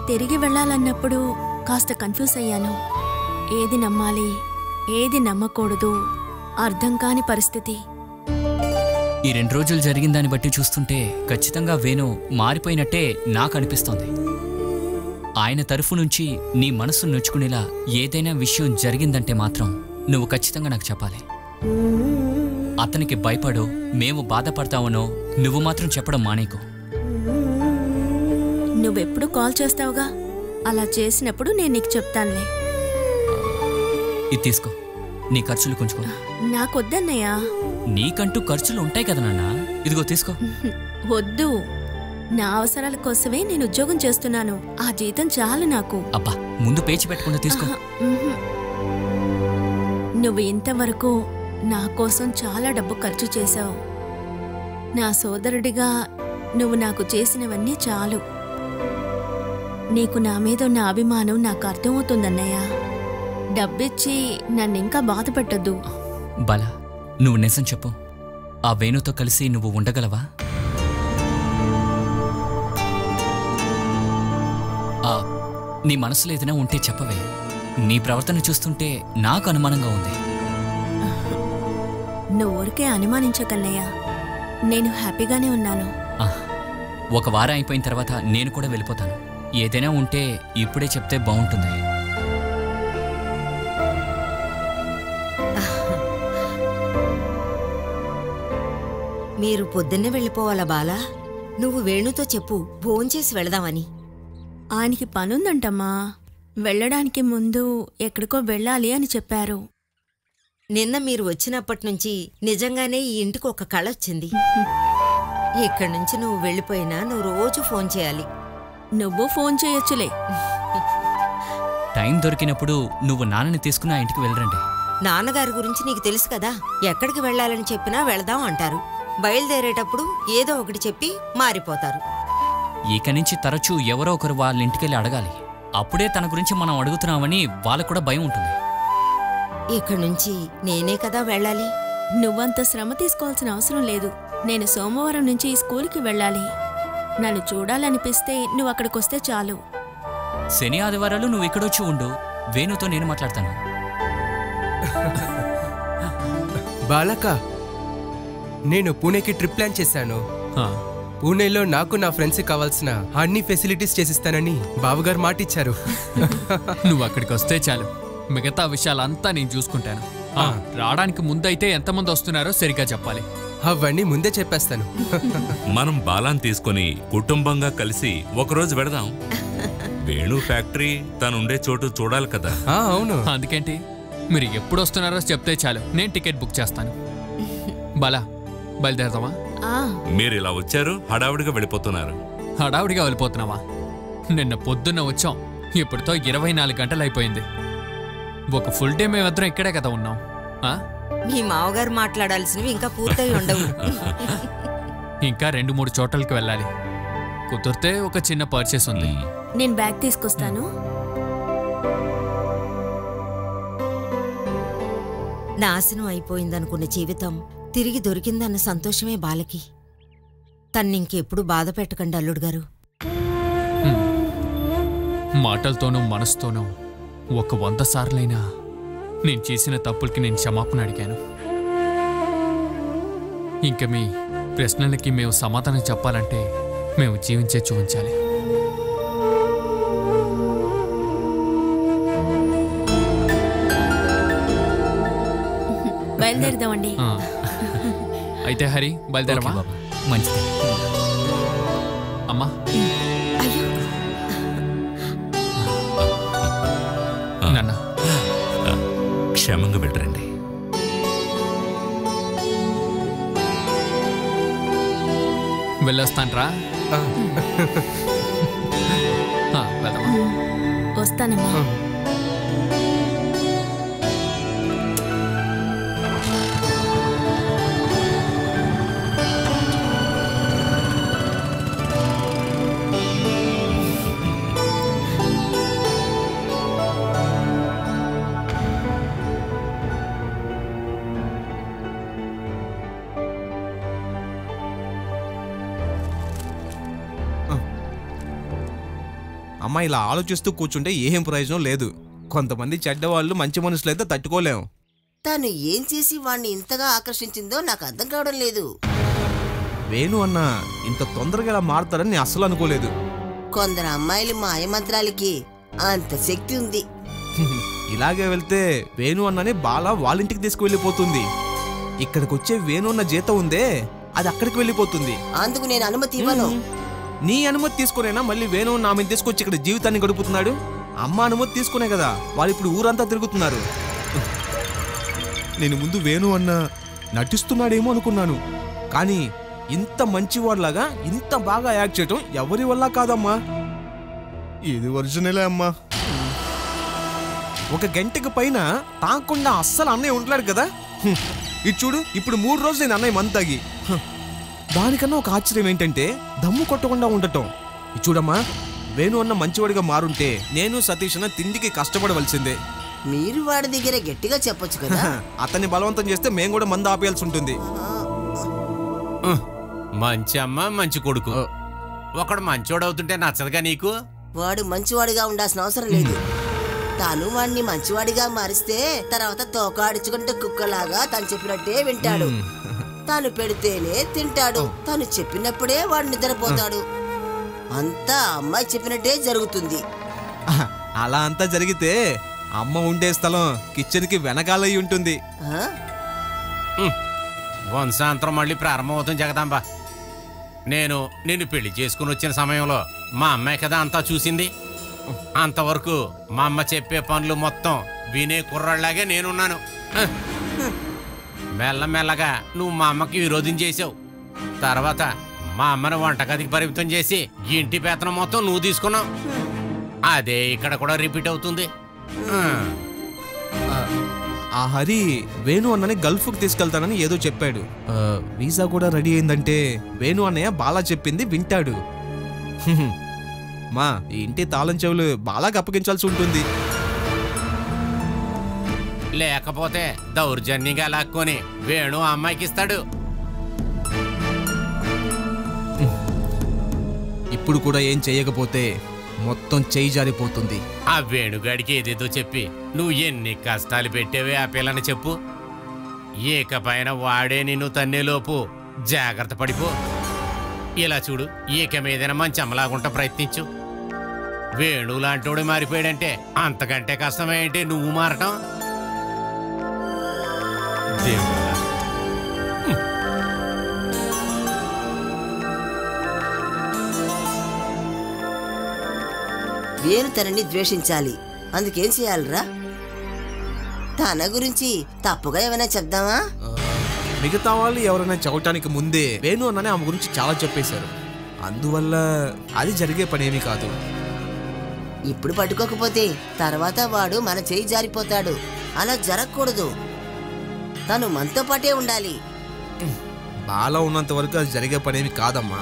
తిరిగి వెళ్ళాలన్నప్పుడు కాస్త కన్ఫ్యూజ్ అయ్యాను ఏది నమ్మాలి ఏది నమ్మకూడదు అర్థం కాని పరిస్థితి ఈ రెండు రోజులు జరిగిన దాన్ని బట్టి చూస్తుంటే ఖచ్చితంగా వేణు మారిపోయినట్టే నాకు అనిపిస్తోంది ఆయన తరఫు నుంచి నీ మనసు నొచ్చుకునేలా ఏదైనా విషయం జరిగిందంటే మాత్రం నువ్వు ఖచ్చితంగా నాకు చెప్పాలి అతనికి భయపడో మేము బాధపడతామనో నువ్వు మాత్రం చెప్పడం మానేకు నువ్వెప్పుడు కాల్ చేస్తావుగా అలా చేసినప్పుడు నేను నీకు చెప్తానులే ఇది తీసుకో నీ ఖర్చులు కొంచుకో నాకొద్దన్నయ్యా నీకంటూ ఖర్చులు ఉంటాయి కదా నాన్న ఇదిగో తీసుకో వద్దు నా అవసరాల కోసమే నేను ఉద్యోగం చేస్తున్నాను ఆ జీతం చాలు నాకు అబ్బా ముందు పేచి పెట్టకుండా తీసుకో మ్హూ. నువ్వు ఇంతవరకు నా కోసం చాలా డబ్బు ఖర్చు చేశావు నా సోదరుడిగా నువ్వు నాకు చేసినవన్నీ చాలు నీకు నా మీద ఉన్న అభిమానం నాకు అర్థమవుతుందన్నయ్య డబ్బిచ్చి నన్నింకా బాధ పెట్టొద్దు బల నువ్వు నిజం చెప్పు ఆ వేణుతో కలిసి నువ్వు ఉండగలవా ఆ, నీ మనసులో ఏదైనా ఉంటే చెప్పవే నీ ప్రవర్తన చూస్తుంటే నాకు అనుమానంగా ఉంది నువ్వు ఊరికే అనుమానించకన్నయ్య నేను హ్యాపీగానే ఉన్నాను ఆ, ఒక వారం అయిపోయిన తర్వాత నేను కూడా వెళ్ళిపోతాను ఏదైనా ఉంటే ఇప్పుడే చెప్తే బాగుంటుంది మీరు పొద్దున్నే వెళ్ళిపోవాలా బాలా నువ్వు వేణుతో చెప్పు భోంచేసి వెళదామని ఆయనకి పనుందంటమ్మా వెళ్ళడానికి ముందు ఎక్కడికో వెళ్ళాలి అని చెప్పారు నిన్న మీరు వచ్చినప్పటి నుంచి నిజంగానే ఈ ఇంటికి ఒక కళ వచ్చింది ఇక్కడి నుంచి నువ్వు వెళ్ళిపోయినా నువ్వు రోజు ఫోన్ చేయాలి నువ్వు ఫోన్ చేయొచ్చులే టైం దొరికినప్పుడు నువ్వు నాన్నని తీసుకుని ఆ ఇంటికి వెళ్ళరండి నాన్నగారి గురించి నీకు తెలుసు కదా ఎక్కడికి వెళ్ళాలని చెప్పినా వెళదాం అంటారు బయలుదేరేటప్పుడు ఏదో ఒకటి చెప్పి మారిపోతారు ఇక నుంచి తరచూ ఎవరో ఒకరు వాళ్ళ ఇంటికెళ్ళి అడగాలి అప్పుడే తన గురించి మనం అడుగుతున్నామని వాళ్ళకు కూడా భయం ఉంటుంది ఇక్కడి నుంచి నేనే కదా వెళ్ళాలి నువ్వంత శ్రమ తీసుకోవాల్సిన అవసరం లేదు నేను సోమవారం నుంచి ఈ స్కూల్కి వెళ్ళాలి నన్ను చూడాలనిపిస్తే నువ్వు అక్కడికొస్తే చాలు శని ఆదివారాలు నువ్వు ఇక్కడొచ్చి ఉండు వేణుతో నేను మాట్లాడతాను బాలక నేను పూణేకి ట్రిప్ ప్లాన్ చేశాను హా, పూణేలో నాకు నా ఫ్రెండ్స్కి కావాల్సిన అన్ని ఫెసిలిటీస్ చేసిస్తానని బావగారు మాట ఇచ్చారు నువ్వు అక్కడికి వస్తే చాలు మిగతా విషయాలంతా నేను చూసుకుంటాను ఆ, రావడానికి ముందైతే ఎంతమంది వస్తున్నారో సరిగ్గా చెప్పాలి అవన్నీ ముందే చెప్పేస్తాను మనం బాలాన్ తీసుకొని కుటుంబంగా కలిసి ఒకరోజు వెడదాం వేణు ఫ్యాక్టరీ తనుండే చోటు చూడాలి కదా ఆ, అవును అందుకేంటి మీరు ఎప్పుడు వస్తున్నారో చెప్తే చాలు నేను టికెట్ బుక్ చేస్తాను బలా బయలుదేరదామా ఆ మీరు ఇలా వచ్చారు హడావిడిగా వెళ్ళిపోతున్నారు హడావుడిగా వెళ్ళిపోతున్నావా నిన్న పొద్దున్న వచ్చాం ఇప్పటితో ఇరవై నాలుగు గంటలు అయిపోయింది ఒక ఫుల్ డే మేమిద్దరం ఇక్కడే కదా ఉన్నాం ఆ? మీ మావగారు మాట్లాడాల్సినవి ఇంకా పూర్తయి ఉండవు ఇంకా రెండు మూడు చోట్లకి వెళ్ళాలి కుదిరితే ఒక చిన్న పర్చేస్ ఉంది ఉమ్. నేను బ్యాగ్ తీసుకొస్తాను నాశనం అయిపోయిందనుకున్న జీవితం తిరిగి దొరికిందన్న సంతోషమే బాలకి తన్నింకెప్పుడు బాధ పెట్టకండి అల్లుడు గారు మాటలతోనూ మనసుతోనూ ఒక వంద సార్లైనా నేను చేసిన తప్పులకి నేను క్షమాపణ అడిగాను ఇంక మీ ప్రశ్నలకి మేము సమాధానం చెప్పాలంటే మేము జీవించే చూపించాలి బయలుదేరదామండి ఆ. అయితే హరి ఓకే బయలుదేరమా బాబా మంచిది అమ్మా అయ్యో నాన్న క్షేమంగా వెళ్ళరండి వెళ్ళొస్తానరా ఆ, వెళ్దామా వస్తానమ్మా అమ్మ ఇలా ఆలోచిస్తూ కూర్చుంటే ఏం ప్రయోజనం లేదు కొంతమంది చెడ్డవాళ్ళు మంచి మనుషులైతే తట్టుకోలేం తను ఏం చేసి వాణ్ణి ఇంతగా ఆకర్షించిందో నాకు అర్థం కావడం లేదు వేణు అన్న ఇంత తొందరగా ఇలా మారుతాడని నేను అస్సలు అనుకోలేదు కొందరు అమ్మాయిలు మాయమంత్రాలకి అంత శక్తి ఉంది ఇలాగే వెళ్తే వేణు అన్నని బాల వాళ్ళ ఇంటికి తీసుకువెళ్ళిపోతుంది ఇక్కడికి వచ్చే వేణు అన్న జీతం ఉందే అది అక్కడికి వెళ్ళిపోతుంది అందుకు నేను అనుమతి ఇవ్వను నీ అనుమతి తీసుకునేనా మళ్ళీ వేణు అన్న ఆమెను తీసుకొచ్చి ఇక్కడ జీవితాన్ని గడుపుతున్నాడు అమ్మ అనుమతి తీసుకునే కదా వాళ్ళు ఇప్పుడు ఊరంతా తిరుగుతున్నారు నేను ముందు వేణు అన్న నటిస్తున్నాడేమో అనుకున్నాను కానీ ఇంత మంచివాడిలాగా ఇంత బాగా యాక్ట్ చేయటం ఎవరి వల్ల కాదమ్మా ఇది ఒరిజినలే అమ్మా ఒక గంటకు పైన తాకుండా అస్సలు అన్నయ్య ఉండలేడు కదా హ్మ్. ఇది చూడు ఇప్పుడు మూడు రోజులు నేను అన్నయ్య మంత్ తాగి హ్మ్. దానికన్నా ఒక ఆశ్చర్యం ఏంటంటే దమ్ము కొట్టకుండా ఉండటం ఇది చూడమ్మా వేణు అన్న మంచివాడిగా మారుంటే నేను సతీష్ అన్న తిండికి కష్టపడవలసిందే మీరు వాడి దగ్గర గట్టిగా చెప్పొచ్చు కదా అతన్ని బలవంతం చేస్తే మేము కూడా మంద ఆపేయాల్సి ఉంటుంది మంచి అమ్మ మంచి కొడుకు ఒకడు మంచోడు అవుతుంటే నచ్చదుగా నీకు వాడు మంచివాడిగా ఉండాల్సిన అవసరం లేదు తాను వాడిని మంచివాడిగా మారిస్తే తర్వాత తోకాడించుకుంటే కుక్కలాగా తను చెప్పినట్టే వింటాడు తాను పెడితేనే తింటాడు తాను చెప్పినప్పుడే వాడు నిద్రపోతాడు అంతా ఆ అమ్మాయి చెప్పినట్టే జరుగుతుంది అలా అంతా జరిగితే అమ్మ ఉండే స్థలం కిచెన్కి వెనకాలయ్యి ఉంటుంది ఆ? వంశాంతరం మళ్ళీ ప్రారంభమవుతుంది జగదాంబ నేను నిన్ను పెళ్లి చేసుకుని వచ్చిన సమయంలో మా అమ్మాయి కదా అంతా చూసింది అంతవరకు మా అమ్మ చెప్పే పనులు మొత్తం వినే కుర్రాళ్ళలాగే నేనున్నాను హ. మెల్లమెల్లగా నువ్వు మా అమ్మకి విరోధం చేసావు తర్వాత మా అమ్మను వంటగదికి పరిమితం చేసి ఇంటి పేతనం మొత్తం నువ్వు తీసుకున్నావు అదే ఇక్కడ కూడా రిపీట్ అవుతుంది హ. ఆ హరి వేణు అన్నని గల్ఫ్కి తీసుకెళ్తానని ఏదో చెప్పాడు ఆ, వీసా కూడా రెడీ అయిందంటే వేణు అన్నయ్య బాలా చెప్పింది వింటాడు హ్మ్. మా ఈ ఇంటి తాళం చెవులు బాలాకి అప్పగించాల్సి ఉంటుంది లేకపోతే దౌర్జన్యంగా లాక్కొని వేణు ఆ అమ్మాయికి ఇస్తాడు ఇప్పుడు కూడా ఏం చేయకపోతే మొత్తం చేయి జారిపోతుంది ఆ వేణుగాడికి ఏదేదో చెప్పి నువ్వు ఎన్ని కష్టాలు పెట్టేవే ఆ పిల్లని చెప్పు ఏకపైన వాడే నిన్ను తన్నేలోపు జాగ్రత్త పడిపో ఇలా చూడు ఈక మీదైనా మంచి అమ్మలాగుంటా ప్రయత్నించు వేణు లాంటోడు మారిపోయాడంటే అంతకంటే కష్టమేంటి నువ్వు మారటం దేవుడా వేరు తనని ద్వేషించాలి అందుకేం చేయాలిరా తన గురించి తప్పుగా ఏమైనా చెప్దామా మిగతా వాళ్ళు ఎవరైనా చవటానికి ముందే వేణు అన్ననే ఆమె గురించి చాలా చెప్పేశారు అందువల్ల అది జరిగే పనేమీ కాదు ఇప్పుడు పట్టుకోకపోతే తర్వాత వాడు మన చేయి జారిపోతాడు అలా జరగకూడదు తను మనతో పాటే ఉండాలి బాల ఉన్నంత వరకు అది జరిగే పనేమి కాదమ్మా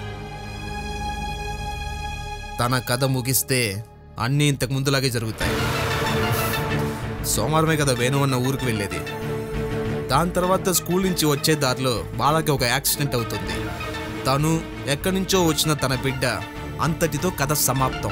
తన కథ ముగిస్తే అన్నీ ఇంతకు ముందులాగే జరుగుతాయి సోమవారమే కదా వేణు అన్న ఊరికి వెళ్ళేది దాని తర్వాత స్కూల్ నుంచి వచ్చే దారిలో బాలకి ఒక యాక్సిడెంట్ అవుతుంది తను ఎక్కడి నుంచో వచ్చిన తన బిడ్డ అంతటితో కథ సమాప్తం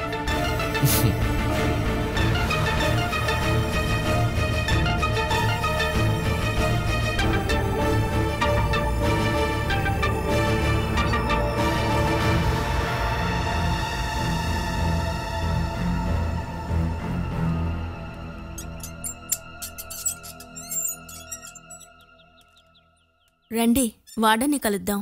రండి వాడని కలుద్దాం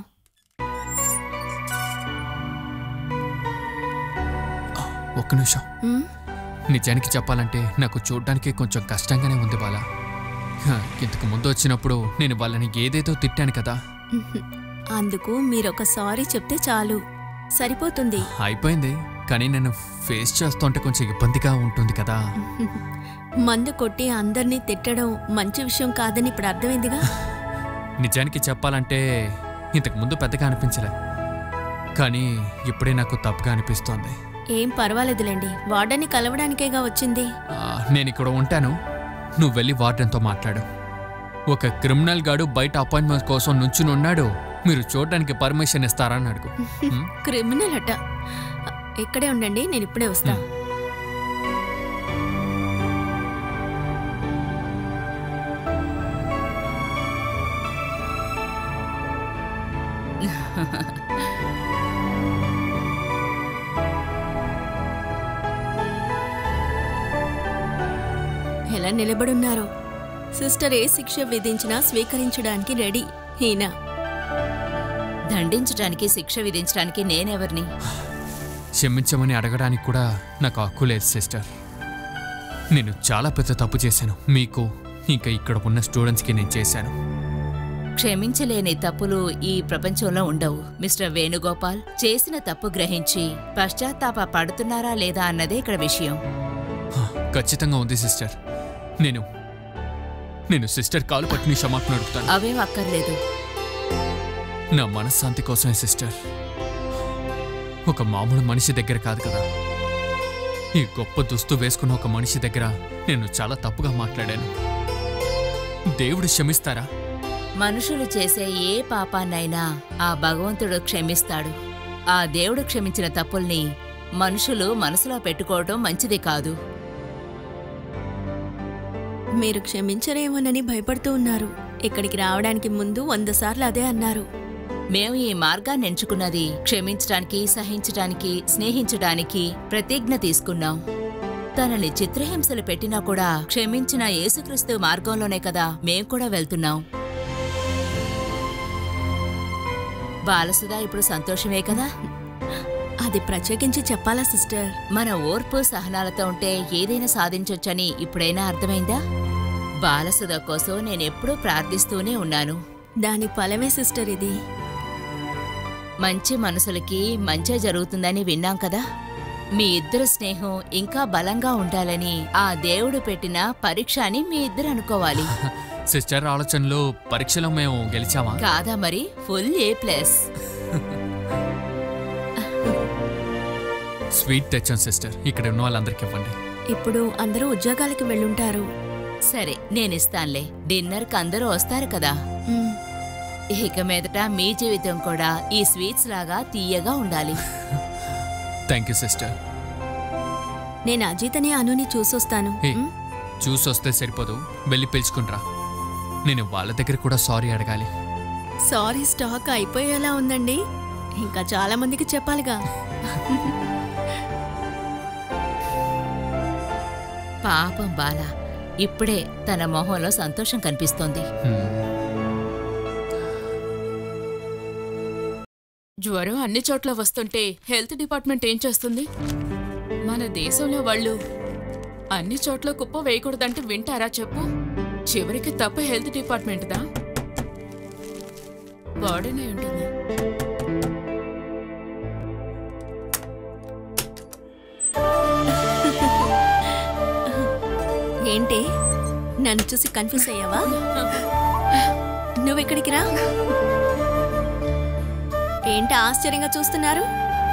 ఒక్క నిమిషం ఉమ్, నిజానికి చెప్పాలంటే నాకు చూడ్డానికి కొంచెం కష్టంగానే ఉంది బాల హ, ఇంతకు ముందు వచ్చినప్పుడు నేను వాళ్ళని ఏదేదో తిట్టాను కదా అందుకు మీరొక సారీ చెప్తే చాలు సరిపోతుంది అయిపోయింది కానీ నేను ఫేస్ చేస్తుంటే కొంచెం ఇబ్బందిగా ఉంటుంది కదా మందు కొట్టి అందరినీ తిట్టడం మంచి విషయం కాదని ఇప్పుడు అర్థమైందిగా నిజానికి చెప్పాలంటే ఇంతకు ముందు పెద్దగా అనిపించలే కానీ ఇప్పుడే నాకు తప్పుగా అనిపిస్తోంది ఏం పర్వాలేదులేండి వాడని కలవడానికేగా వచ్చింది ఆ, నేను ఇక్కడ ఉంటాను నువ్వు వెళ్ళి వార్డెన్తో మాట్లాడు ఒక క్రిమినల్ గాడు బయట అపాయింట్మెంట్ కోసం నుంచుని ఉన్నాడు మీరు చూడడానికి పర్మిషన్ ఇస్తారా అని అడుగు హ్మ్? క్రిమినల్ అట ఇక్కడే ఉండండి నేను ఇప్పుడే వస్తా ఎలా నిలబడున్నారో సిస్టర్ ఏ శిక్ష విధించినా స్వీకరించడానికి రెడీ ఈయన దండించడానికి శిక్ష విధించడానికి నేనెవరిని క్షమించమని అడగడానికి కూడా నాకు హక్కు లేదు సిస్టర్ నేను చాలా పెద్ద తప్పు చేశాను మీకు ఇంకా ఇక్కడ ఉన్న స్టూడెంట్స్కి నేను చేశాను క్షమించలేని తప్పులు ఈ ప్రపంచంలో ఉండవు మిస్టర్ వేణుగోపాల్ చేసిన తప్పు గ్రహించి పశ్చాత్తాప పడుతున్నారా లేదా అన్నదే ఇక్కడ విషయం హ, ఖచ్చితంగా ఉంది సిస్టర్ నేను నేను సిస్టర్ కాలు పట్టుని క్షమాపణ అడుగుతాను అవేం అక్కర్లేదు నా మనశ్శాంతి కోసమే సిస్టర్ ఒక మామూలు మనిషి దగ్గర కాదు కదా ఈ గొప్ప దుస్తు వేసుకున్న ఒక మనిషి దగ్గర నేను చాలా తప్పుగా మాట్లాడాను దేవుడు క్షమిస్తారా మనుషులు చేసే ఏ పాపాన్నైనా ఆ భగవంతుడు క్షమిస్తాడు ఆ దేవుడు క్షమించిన తప్పుల్ని మనుషులు మనసులో పెట్టుకోవటం మంచిది కాదు మీరు క్షమించరేమోనని భయపడుతూ ఉన్నారు ఇక్కడికి రావడానికి ముందు వంద సార్లు అదే అన్నారు మేము ఈ మార్గాన్ని ఎంచుకున్నది క్షమించడానికి సహించడానికి స్నేహించడానికి ప్రతిజ్ఞ తీసుకున్నాం తనని చిత్రహింసలు పెట్టినా కూడా క్షమించిన యేసుక్రీస్తు మార్గంలోనే కదా మేం కూడా వెళ్తున్నాం బాలసుధా ఇప్పుడు సంతోషమే కదా అది ప్రత్యేకించి చెప్పాలా సిస్టర్ మన ఓర్పు సహనాలతో ఉంటే ఏదైనా సాధించొచ్చని ఇప్పుడైనా అర్థమైందా బాలసుధ కోసం నేనెప్పుడూ ప్రార్థిస్తూనే ఉన్నాను దాని ఫలమే సిస్టర్ ఇది మంచి మనసులకి మంచే జరుగుతుందని విన్నాం కదా మీ ఇద్దరు స్నేహం ఇంకా బలంగా ఉండాలని ఆ దేవుడు పెట్టిన పరీక్ష అని మీ ఇద్దరు అనుకోవాలి సిస్టర్ ఆలోచనలో పరీక్షలో మేము గెలిచామా కాదా మరి ఫుల్ ఏ ప్లస్ స్వీట్ తెచ్చాం సిస్టర్ ఇక్కడ ఉన్న వాళ్ళందరికీ ఇవ్వండి ఇప్పుడు అందరూ ఉద్యోగాలకు వెళ్ళుంటారు సరే నేనిస్తాన్లే డిన్నర్కి అందరూ వస్తారు కదా మ్, ఇక మీదట మీ జీవితం కూడా ఈ స్వీట్స్ లాగా తీయగా ఉండాలి థ్యాంక్ యూ సిస్టర్ నేను అజితని అనుని చూసొస్తాను హే మ్, చూసొస్తే సరిపోదు వెళ్ళి పిలుచుకుంట్రా నేను వాళ్ళ దగ్గర కూడా సారీ అడగాలి సారీ స్టాక్ అయిపోయేలా ఉందండి ఇంకా చాలా మందికి చెప్పాలిగా పాపం బాల ఇప్పుడే తన మొహంలో సంతోషం కనిపిస్తోంది హ్మ్. జ్వరం అన్ని చోట్ల వస్తుంటే హెల్త్ డిపార్ట్మెంట్ ఏం చేస్తుంది మన దేశంలో వాళ్ళు అన్ని చోట్ల కుప్ప వేయకూడదంటే వింటారా చెప్పు చివరికి తప్ప హెల్త్ డిపార్ట్మెంట్దా వార్డెనే ఉంటుంది ఏంటి నన్ను చూసి కన్ఫ్యూజ్ అయ్యావా నువ్వు ఇక్కడికి రా ఏంటి ఆశ్చర్యంగా చూస్తున్నారు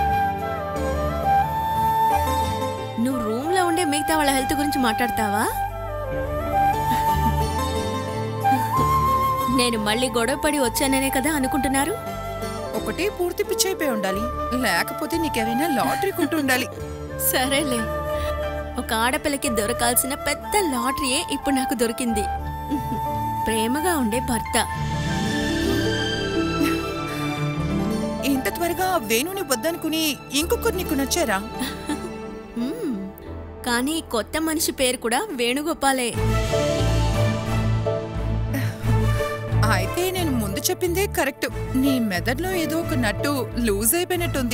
నువ్వు రూమ్ లో ఉండే మిగతా వాళ్ళ హెల్త్ గురించి మాట్లాడతావా నేను మళ్ళీ గొడవ పడి వచ్చాననే కదా అనుకుంటున్నారు ఒకటే పూర్తి పిచ్చైపోయి ఉండాలి లేకపోతే నీకేమైనా లాటరీ కొట్టు ఉండాలి సరేలే ఒక ఆడపిల్లకి దొరకాల్సిన పెద్ద లాటరీయే ఇప్పుడు నాకు దొరికింది ప్రేమగా ఉండే భర్త ఇంత త్వరగా వేణుని వద్దనుకుని ఇంకొకరు నీకు నచ్చారా మ్మ్. కానీ ఈ కొత్త మనిషి పేరు కూడా వేణుగోపాలే అయితే నేను ముందు చెప్పిందే కరెక్ట్ నీ మెదడులో ఏదో ఒక నట్టు లూజ్ అయిపోయినట్టుంది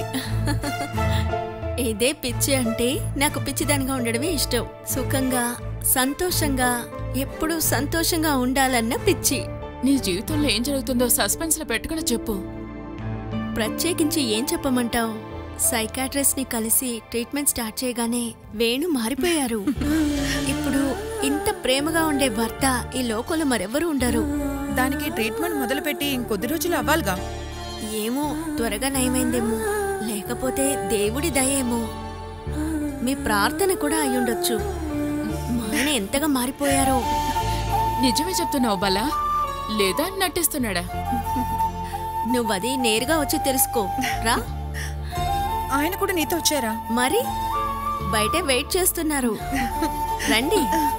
ఇదే పిచ్చి అంటే నాకు పిచ్చిదానిగా ఉండడమే ఇష్టం సుఖంగా సంతోషంగా ఎప్పుడూ సంతోషంగా ఉండాలన్న పిచ్చి నీ జీవితంలో ఏం జరుగుతుందో సస్పెన్స్ లో పెట్టుకుని చెప్పు ప్రత్యేకించి ఏం చెప్పమంటావు సైకాట్రిస్ట్ ని కలిసి ట్రీట్మెంట్ స్టార్ట్ చేయగానే వేణు మారిపోయారు ఇప్పుడు ఇంత ప్రేమగా ఉండే భర్త ఈ లోకంలో మరెవరూ ఉండరు దానికి ట్రీట్మెంట్ మొదలుపెట్టి ఇంకొద్ది రోజులు అవ్వాలిగా ఏమో త్వరగా నయమైందేమో లేకపోతే దేవుడి దయేమో మీ ప్రార్థన కూడా అయ్యుండొచ్చు మా ఆయన ఎంతగా మారిపోయారో నిజమే చెప్తున్నావు బలా లేదా నటిస్తున్నాడా నువ్వది నేరుగా వచ్చి తెలుసుకో రా ఆయన కూడా నీతో వచ్చారా మరి బయటే వెయిట్ చేస్తున్నారు రండి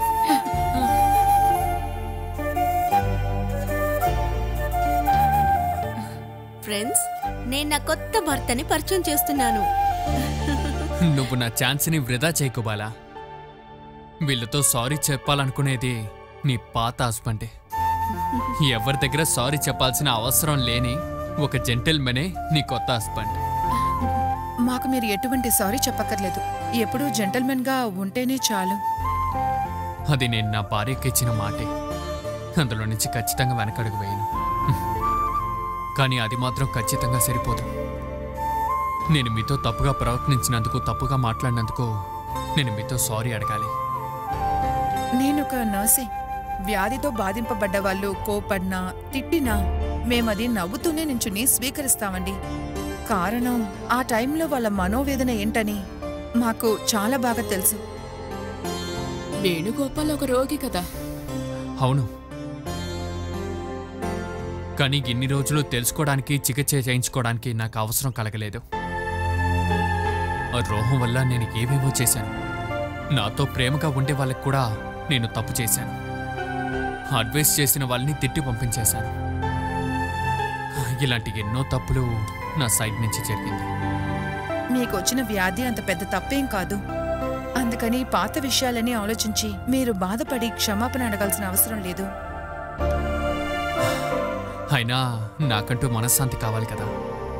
ఫ్రెండ్స్ నేను నా కొత్త భర్తని పరిచయం చేస్తున్నాను నువ్వు నా ఛాన్స్ని వృధా చేయకు బాలా వీళ్ళతో సారీ చెప్పాలనుకునేది నీ పాత హస్బెండే ఎవరి దగ్గర సారీ చెప్పాల్సిన అవసరం లేని ఒక జెంటిల్మెనే నీ కొత్త హస్బెండ్ మాకు మీరు ఎటువంటి సారీ చెప్పక్కర్లేదు ఎప్పుడూ జెంటల్మెన్ గా ఉంటేనే చాలు అది నేను నా భార్యకి ఇచ్చిన మాటే అందులో నుంచి ఖచ్చితంగా వెనకడుగు వేయను కానీ అది మాత్రం ఖచ్చితంగా సరిపోదు నేను మీతో తప్పుగా ప్రవర్తించినందుకు తప్పుగా మాట్లాడినందుకు నేను మీతో సారీ అడగాలి నేను ఒక నర్సే వ్యాధితో బాధింపబడ్డ వాళ్ళు కోపడినా తిట్టినా మేమది నవ్వుతూనే నించుని స్వీకరిస్తామండి కారణం ఆ టైంలో వాళ్ళ మనోవేదన ఏంటని మాకు చాలా బాగా తెలుసు వేణుగోపాల్ ఒక రోగి కదా అవును కానీ ఇన్ని రోజులు తెలుసుకోవడానికి చికిత్స చేయించుకోవడానికి నాకు అవసరం కలగలేదు ఆ రోహం వల్ల నేను ఏవేవో చేశాను నాతో ప్రేమగా ఉండే వాళ్ళకి కూడా నేను తప్పు చేశాను అడ్వైస్ చేసిన వాళ్ళని తిట్టి పంపించేశాను ఇలాంటి ఎన్నో తప్పులు నా సైడ్ నుంచి జరిగింది మీకు వచ్చిన వ్యాధి అంత పెద్ద తప్పేం కాదు అందుకని పాత విషయాలని ఆలోచించి మీరు బాధపడి క్షమాపణ అడగాల్సిన అవసరం లేదు అయినా నాకంటూ మనశ్శాంతి కావాలి కదా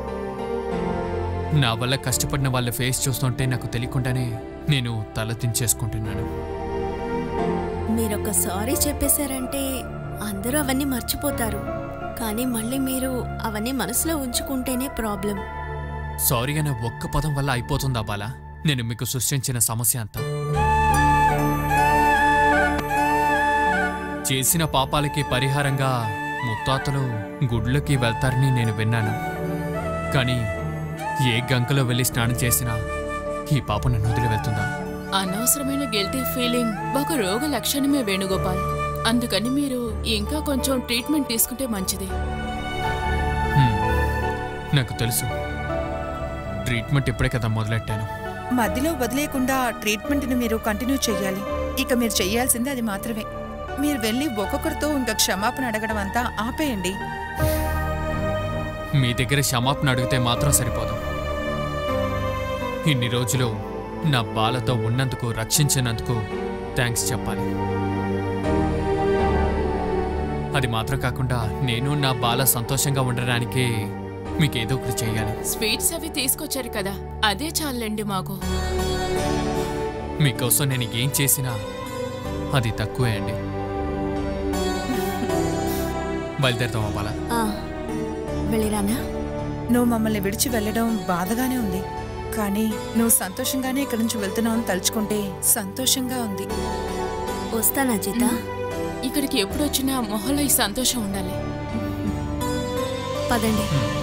నా వల్ల కష్టపడిన వాళ్ళ ఫేస్ చూస్తుంటే నాకు తెలియకుండానే నేను తల దించేసుకుంటున్నాను మీరొక సారీ చెప్పేశారంటే అందరూ అవన్నీ మర్చిపోతారు కానీ మళ్ళీ మీరు అవన్నీ మనసులో ఉంచుకుంటేనే ప్రాబ్లం సారీ అనే ఒక్క పదం వల్ల అయిపోతుందా బాలా నేను మీకు సృష్టించిన సమస్య అంతా చేసిన పాపాలకి పరిహారంగా ముత్తాతలు గుడ్లకి వెళ్తారని నేను విన్నాను కానీ ఏ గంకలో వెళ్ళి స్నానం చేసినా ఈ పాప నన్ను వదిలి వెళ్తుందా అనవసరమైన గిల్టీ ఫీలింగ్ ఒక రోగ లక్షణమే వేణుగోపాల్ అందుకని మీరు ఇంకా కొంచెం ట్రీట్మెంట్ తీసుకుంటే మంచిది హ్మ్. నాకు తెలుసు ట్రీట్మెంట్ ఇప్పుడే కదా మొదలెట్టాను మధ్యలో వదిలేయకుండా ట్రీట్మెంట్ని మీరు కంటిన్యూ చేయాలి ఇక మీరు చేయాల్సింది అది మాత్రమే మీరు వెళ్ళి ఒక్కొక్కరితో ఇంకా క్షమాపణ అడగడం అంతా ఆపేయండి మీ దగ్గర క్షమాపణ అడిగితే మాత్రం సరిపోదు ఇన్ని రోజులు నా బాలతో ఉన్నందుకు రక్షించినందుకు థ్యాంక్స్ చెప్పాలి అది మాత్రం కాకుండా నేను నా బాల సంతోషంగా ఉండడానికి మీకు ఏదో ఒకటి చేయాలి స్వీట్స్ అవి తీసుకొచ్చారు కదా అదే చాలండి మాకు మీకోసం నేను ఏం చేసినా అది తక్కువే అండి బయలుదేరుతామా బాల ఆ, వెళ్ళిరానా నువ్వు మమ్మల్ని విడిచి వెళ్ళడం బాధగానే ఉంది కానీ నువ్వు సంతోషంగానే ఇక్కడి నుంచి వెళ్తున్నావు అని తలుచుకుంటే సంతోషంగా ఉంది వస్తానా జీత ఇక్కడికి ఎప్పుడు వచ్చినా మొహంలో ఈ సంతోషం ఉండాలి పదండి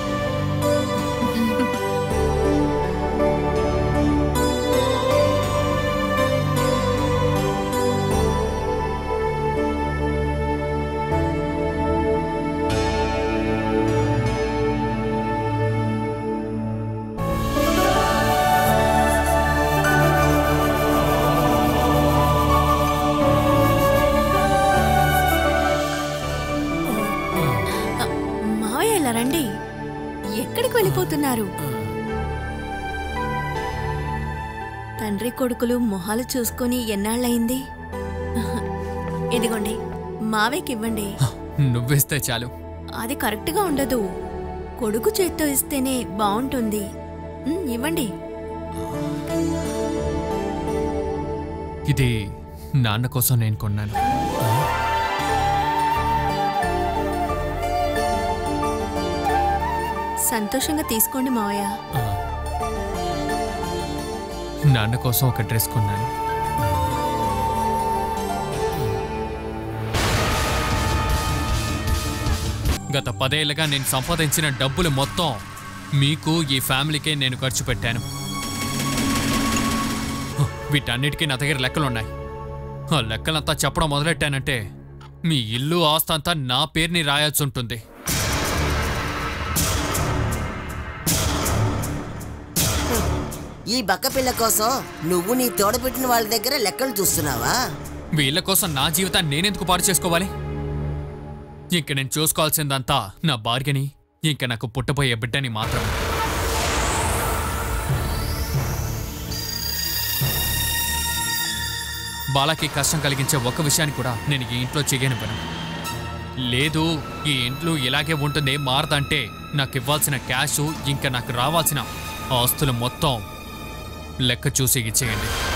ఆ, మావయ్య ఇలా రండి ఎక్కడికి వెళ్ళిపోతున్నారు తండ్రి కొడుకులు మొహాలు చూసుకొని ఎన్నాళ్ళయింది ఇదిగోండి మావయ్యకి ఇవ్వండి నువ్వేస్తే చాలు అది కరెక్ట్గా ఉండదు కొడుకు చేత్తో ఇస్తేనే బాగుంటుంది ఉమ్, ఇవ్వండి ఇది నాన్న కోసం నేను కొన్నాను సంతోషంగా తీసుకోండి మావయ్య నాన్న కోసం ఒక డ్రెస్ కొన్నాను గత పదేళ్లుగా నేను సంపాదించిన డబ్బులు మొత్తం మీకు ఈ ఫ్యామిలీకే నేను ఖర్చు పెట్టాను హ, వీటన్నిటికీ నా దగ్గర లెక్కలున్నాయి ఆ లెక్కలంతా చెప్పడం మొదలెట్టానంటే మీ ఇల్లు ఆస్తంతా నా పేరుని రాయాల్సి ఉంటుంది ఈ బక్క పిల్ల కోసం నువ్వు నీ తోడబెట్టిన వాళ్ళ దగ్గర లెక్కలు చూస్తున్నావా వీళ్ళ కోసం నా జీవితాన్ని నేనెందుకు పాడు చేసుకోవాలి ఇంక నేను చూసుకోవాల్సిందంతా నా భార్యని ఇంక నాకు పుట్టబోయే బిడ్డని మాత్రం బాలాకి కష్టం కలిగించే ఒక్క విషయాన్ని కూడా నేను ఈ ఇంట్లో చేయనివ్వను లేదు ఈ ఇంట్లో ఇలాగే ఉంటుంది మారదంటే నాకు ఇవ్వాల్సిన క్యాష్ ఇంకా నాకు రావాల్సిన ఆస్తులు మొత్తం లెక్క చూసి ఇచ్చేయండి